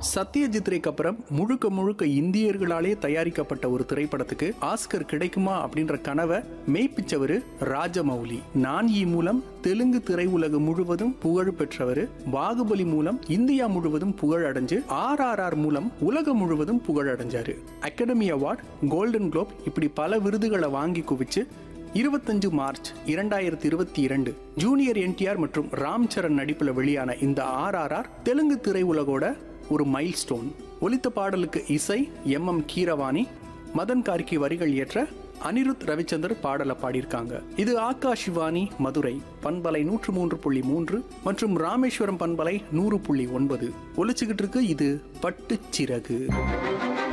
Satyajit rack அப்புறம் முழுக்க முழுக்க இந்தியர்களாலே தயாரிக்கப்பட்ட ஒரு திரைப்படத்துக்கு ஆஸ்கர் கிடைக்குமா அப்படின்ற கனவை மெய்ப்பிச்சவரு ராஜமௌலி நான்யி மூலம் தெலுங்கு திரையுலகம் முழுவதும் புகழ் பெற்றவர் பாகுபலி மூலம் இந்தியா முழுவதும் புகழ் அடைஞ்சு ஆர் ஆர் ஆர் மூலம் உலகம் முழுவதும் புகழ் அடைஞ்சாரு அகாடமி அவார்ட் கோல்டன் குளோப் இப்படி பல விருதுகளை வாங்கி குவிச்சு இருபத்தஞ்சு மார்ச் இரண்டாயிரத்தி இருபத்தி இரண்டு ஜூனியர் என்டிஆர் மற்றும் ராம் சரண் நடிப்புல வெளியான இந்த ஆர் ஆர் ஆர் தெலுங்கு திரையுலகோட ஒரு மைல் ஸ்டோன் ஒலித்த பாடலுக்கு இசை எம் எம் கீரவாணி மதன் கார்கி வரிகள் ஏற்ற அனிருத் ரவிச்சந்தர் பாடலை பாடியிருக்காங்க இது ஆகாஷ்வாணி மதுரை பண்பலை நூற்று மூன்று புள்ளி மூன்று மற்றும் ராமேஸ்வரம் பண்பலை நூறு புள்ளி ஒன்பது ஒலிச்சுக்கிட்டு இருக்கு இது பட்டுச்சிறகு